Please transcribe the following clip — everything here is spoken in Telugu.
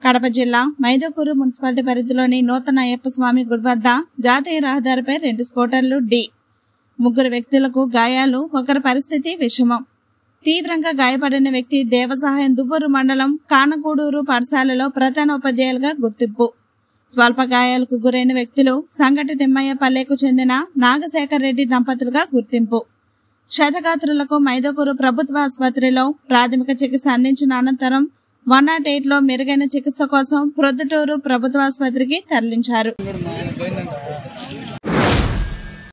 కడప జిల్లా మైదుకూరు మున్సిపాలిటీ పరిధిలోని నూతన అయ్యప్ప స్వామి గుడి వద్ద జాతీయ రహదారిపై రెండు స్కూటర్లు డి ముగ్గురు వ్యక్తులకు గాయాలు ఒకరి పరిస్థితి విషమం తీవ్రంగా గాయపడిన వ్యక్తి దేవసహాయం దువ్వూరు మండలం కానగూడూరు పాఠశాలలో ప్రధాన ఉపాధ్యాయులుగా గుర్తింపు స్వల్ప గాయాలకు గురైన వ్యక్తులు సంగటి తిమ్మయ్య పల్లెకు చెందిన నాగశేఖర్ రెడ్డి దంపతులుగా గుర్తింపు క్షతగాత్రులకు మైదకూరు ప్రభుత్వ ఆసుపత్రిలో ప్రాథమిక చికిత్స అందించిన అనంతరం వన్ నాట్ ఎయిట్ లో మెరుగైన చికిత్స కోసం ప్రొద్దుటూరు ప్రభుత్వ ఆసుపత్రికి తరలించారు మా ఆయన పోయిందంట